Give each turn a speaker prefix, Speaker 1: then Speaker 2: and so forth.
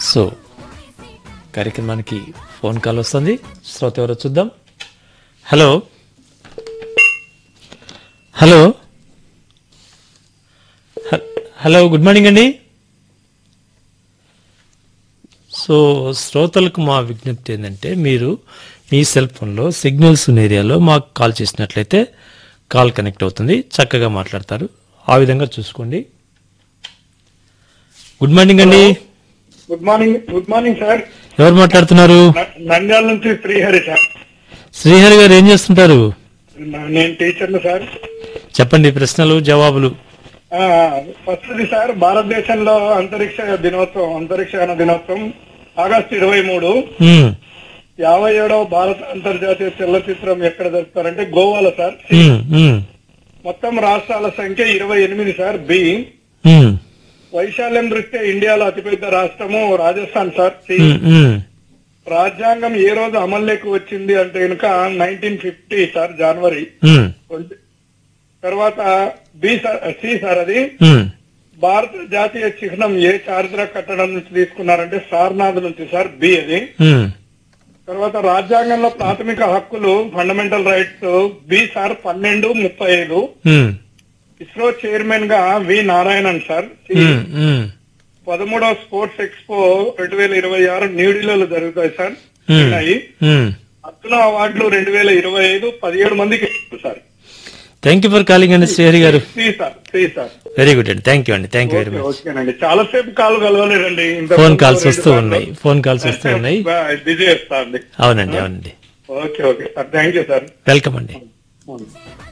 Speaker 1: So కార్యక్రమానికి phone call వస్తుంది శ్రోత ఎవరో చూద్దాం హలో హలో హ- హలో గుడ్ మార్నింగ్ అండి సో శ్రోతలకు మా విజ్ఞప్తి ఏంటంటే మీరు మీ సెల్ ఫోన్లో సిగ్నల్స్ ఉన్న ఏరియాలో మాకు కాల్ చేసినట్లయితే కాల్ కనెక్ట్ అవుతుంది చక్కగా మాట్లాడతారు ఆ విధంగా చూసుకోండి గుడ్ మార్నింగ్ అండి
Speaker 2: good morning good morning sir
Speaker 1: ఎవరు మాట్లాడుతున్నారు
Speaker 2: న- నంద్యాల నుంచి శ్రీహరి సార్
Speaker 1: శ్రీహరి గారు ఏం చేస్తుంటారు
Speaker 2: న- నేను టీచర్ను సార్
Speaker 1: చెప్పండి ప్రశ్నలు జవాబులు
Speaker 2: ఫస్ట్ది సార్ భారతదేశంలో అంతరిక్ష దినోత్సవం అంతరిక్షయాన దినోత్సవం ఆగస్టు ఇరవై మూడు
Speaker 1: మ్మ్.
Speaker 2: యాభై ఏడవ భారత అంతర్జాతీయ చలనచిత్రం ఎక్కడ జరుపుతారంటే గోవాలో సార్
Speaker 1: మ్మ్. మ్మ్.
Speaker 2: మొత్తం రాష్ట్రాల సంఖ్య ఇరవై ఎనిమిది సార్ బి
Speaker 1: మ్మ్.
Speaker 2: వైశాల్యం దృష్ట్యా ఇండియాలో అతిపెద్ద రాష్ట్రము రాజస్థాన్ సార్ సి
Speaker 1: మ్మ్. మ్మ్.
Speaker 2: రాజ్యాంగం ఏ రోజు అమల్లోకి వచ్చింది అంటే కనుక నైన్టీన్ ఫిఫ్టీ సార్ జనవరి
Speaker 1: మ్మ్.
Speaker 2: ట్వంటీ తర్వాత బి సార్ సి సార్ అది
Speaker 1: మ్మ్.
Speaker 2: భారత జాతీయ చిహ్నం ఏ చారిత్ర కట్టడం నుంచి తీసుకున్నారంటే సార్నాథ్ నుంచి సార్ బి అది
Speaker 1: మ్మ్.
Speaker 2: తర్వాత రాజ్యాంగంలో ప్రాథమిక హక్కులు ఫండమెంటల్ రైట్స్ బి సార్ పన్నెండు ముప్పై ఐదు
Speaker 1: మ్మ్.
Speaker 2: ఇస్రో చైర్మన్ గా వి నారాయణన్ సార్ సి.
Speaker 1: మ్మ్. మ్మ్.
Speaker 2: పదమూడవ స్పోర్ట్స్ ఎక్స్పో రెండు వేల ఇరవై ఆరు న్యూఢిల్లీలో జరుగుతాయి సార్
Speaker 1: మ్మ్.
Speaker 2: ఉన్నాయి
Speaker 1: మ్మ్.
Speaker 2: అర్జున అవార్డులు రెండు వేల ఇరవై ఐదు పదిహేడు మందికి ఇస్తారు sir
Speaker 1: thank you for calling అండి Srihari garu
Speaker 2: C sir C sir
Speaker 1: very good అండి థ్యాంక్ యూ అండి thank you very
Speaker 2: okay,
Speaker 1: much
Speaker 2: ఓకేనండి చాలా సేపు కాల్ కలవలేదండి ఇంత
Speaker 1: ఫోన్
Speaker 2: ముందు
Speaker 1: కాల్స్
Speaker 2: రెండు
Speaker 1: వస్తూ
Speaker 2: సార్లు
Speaker 1: ఉన్నాయి ఫోన్ కాల్స్ వస్తూ ఉన్నాయి
Speaker 2: బిజీ చేస్తా అండి
Speaker 1: అవునండి అవునండి
Speaker 2: okay okay sir thank you sir
Speaker 1: welcome అండి
Speaker 2: అవును.